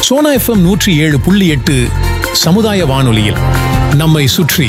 Sona FM நூற்றி ஏழு புள்ளி எட்டு சமுதாய வானொலியில் நம்மை சுற்றி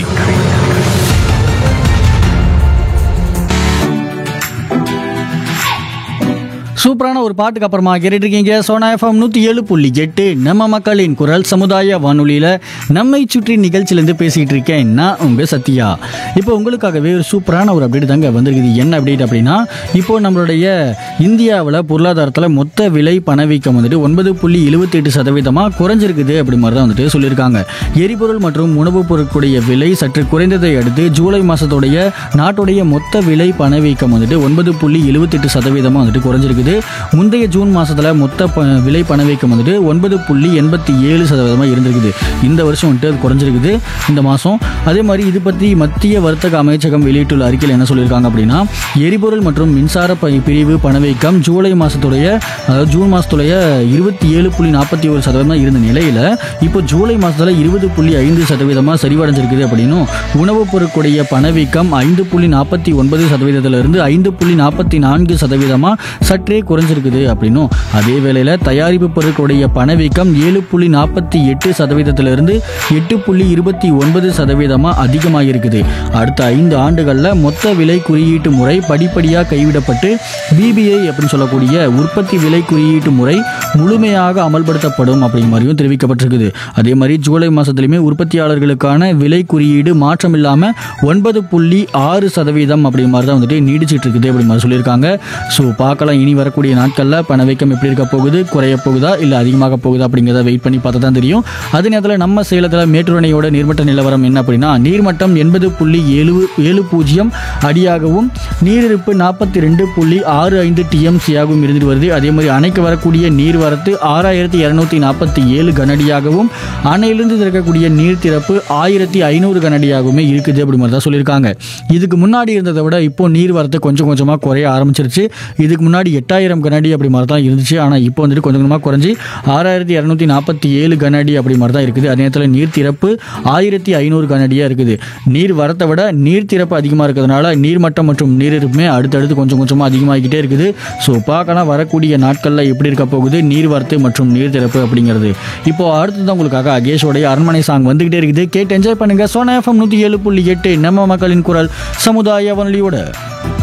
சூப்பரான ஒரு பாட்டுக்கு அப்புறமா கேட்டுட்டு இருக்கீங்க சோனா எஃப்எம் நூற்றி ஏழு புள்ளி எட்டு நம்ம மக்களின் குரல் சமுதாய வானொலியில் நம்மை சுற்றி நிகழ்ச்சியிலேருந்து பேசிகிட்டு இருக்கேன் நான் உங்கள் சத்யா இப்போ உங்களுக்காகவே ஒரு சூப்பரான ஒரு அப்டேட் தாங்க வந்திருக்குது என்ன அப்டேட் அப்படின்னா இப்போ நம்மளுடைய இந்தியாவில் பொருளாதாரத்தில் மொத்த விலை பணவீக்கம் வந்துட்டு ஒன்பது புள்ளி எழுபத்தி எட்டு சதவீதமாக குறைஞ்சிருக்குது அப்படி மாதிரி தான் வந்துட்டு சொல்லியிருக்காங்க எரிபொருள் மற்றும் உணவுப் பொருட்களுடைய விலை சற்று குறைந்ததை அடுத்து ஜூலை மாதத்துடைய நாட்டுடைய மொத்த விலை பணவீக்கம் வந்துட்டு ஒன்பது புள்ளி எழுபத்தெட்டு சதவீதமாக வந்துட்டு குறைஞ்சிருக்குது முந்தைய ஜூன் மாதத்தில் மொத்த ப விலை பணவீக்கம் வந்துட்டு ஒன்பது புள்ளி எண்பத்தி ஏழு சதவீதமாக இருந்திருக்குது இந்த வருஷம் வந்துட்டு அது குறைஞ்சிருக்குது இந்த மாதம் அதே மாதிரி இது பற்றி மத்திய வர்த்தக அமைச்சகம் வெளியிட்டுள்ள அறிக்கையில் என்ன சொல்லியிருக்காங்க அப்படின்னா எரிபொருள் மற்றும் மின்சார ப- பிரிவு பணவீக்கம் ஜூலை மாதத்துடைய அதாவது ஜூன் மாதத்துடைய இருபத்தி ஏழு புள்ளி நாற்பத்தி ஒரு சதவீதமாக இருந்த நிலையில் இப்போ ஜூலை மாதத்தில் இருபது புள்ளி ஐந்து சதவீதமாக சரிவடைஞ்சிருக்குது அப்படின்னும் உணவுப் பொருட்களுடைய பணவீக்கம் ஐந்து புள்ளி நாற்பத்தி ஒன்பது சதவீதத்திலிருந்து ஐந்து புள்ளி நாற்பத்தி நான்கு சதவீதமாக சற்றே குறைஞ்சிருக்குது அப்படின்னும் அதே வேளையில் தயாரிப்பு பொருட்களுடைய பணவீக்கம் ஏழு புள்ளி நாற்பத்தி எட்டு சதவீதத்திலிருந்து எட்டு புள்ளி இருபத்தி ஒன்பது சதவீதமாக அதிகமாக இருக்குது அடுத்த ஐந்து ஆண்டுகளில் மொத்த விலை குறியீட்டு முறை படிப்படியாக கைவிடப்பட்டு பிபிஐ அப்படின்னு சொல்லக்கூடிய உற்பத்தி விலை குறியீட்டு முறை முழுமையாக அமல்படுத்தப்படும் அப்படிங்கிற மாதிரியும் தெரிவிக்கப்பட்டிருக்குது அதே மாதிரி ஜூலை மாதத்துலையுமே உற்பத்தியாளர்களுக்கான விலை குறியீடு மாற்றம் இல்லாமல் ஒன்பது புள்ளி ஆறு சதவீதம் அப்படிங்கிற மாதிரி தான் வந்துட்டு நீடிச்சிட்டு இருக்குது அப்படி மாதிரி சொல்லியிருக்காங்க ஸோ பார்க்கலாம் இனி வரக்கூடிய நாட்களில் பணவீக்கம் எப்படி இருக்க போகுது குறைய போகுதா இல்லை அதிகமாக போகுதா அப்படிங்கிறத வெயிட் பண்ணி பார்த்தா தான் தெரியும் அதே நேரத்தில் நம்ம சேலத்தில் மேட்டூர் அணையோட நீர்மட்ட நிலவரம் என்ன அப்படின்னா நீர்மட்டம் எண்பது புள்ளி ஏழு ஏழு பூஜ்ஜியம் அடியாகவும் நீரிருப்பு நாற்பத்தி ரெண்டு புள்ளி ஆறு ஐந்து டிஎம்சியாகவும் இருந்துட்டு வருது அதே மாதிரி அணைக்கு வரக்கூடிய நீர்வரத்து ஆறாயிரத்தி இரநூத்தி நாற்பத்தி ஏழு கனடியாகவும் அணையிலிருந்து திறக்கக்கூடிய நீர் திறப்பு ஆயிரத்தி ஐநூறு கனடியாகவுமே இருக்குது அப்படி மாதிரி தான் சொல்லியிருக்காங்க இதுக்கு முன்னாடி இருந்ததை விட இப்போ நீர் வரத்து கொஞ்சம் கொஞ்சமாக குறைய ஆரம்பிச்சிருச்சு இதுக்கு முன்னாடி எட்டாயிரம் கனடி அப்படி மாதிரி தான் இருந்துச்சு ஆனால் இப்போ வந்துட்டு கொஞ்சம் கொஞ்சமாக குறைஞ்சி ஆறாயிரத்தி இரநூத்தி நாற்பத்தி ஏழு கனடி அப்படி மாதிரி தான் இருக்குது அதே நேரத்தில் நீர் திறப்பு ஆயிரத்தி ஐநூறு கனடியாக இருக்குது நீர் வரத்தை விட நீர் திறப்பு அதிகமாக இருக்கிறதுனால நீர்மட்டம் மற்றும் நீரிருப்புமே அடுத்தடுத்து கொஞ்சம் கொஞ்சமாக அதிகமாகிக்கிட்டே இருக்குது ஸோ பார்க்கலாம் வரக்கூடிய நாட்களில் எப்படி இருக்க போகுது நீர் வரத்து மற்றும் நீர் திறப்பு அப்படிங்கிறது இப்போ அடுத்தது உங்களுக்காக அகேஷோடைய அரண்மனை சாங் வந்துகிட்டே இருக்குது கேட்டு என்ஜாய் பண்ணுங்க சோனா எஃப்எம் நூற்றி ஏழு புள்ளி எட்டு நம்ம மக்களின் குரல் சமுதாய வானொலியோட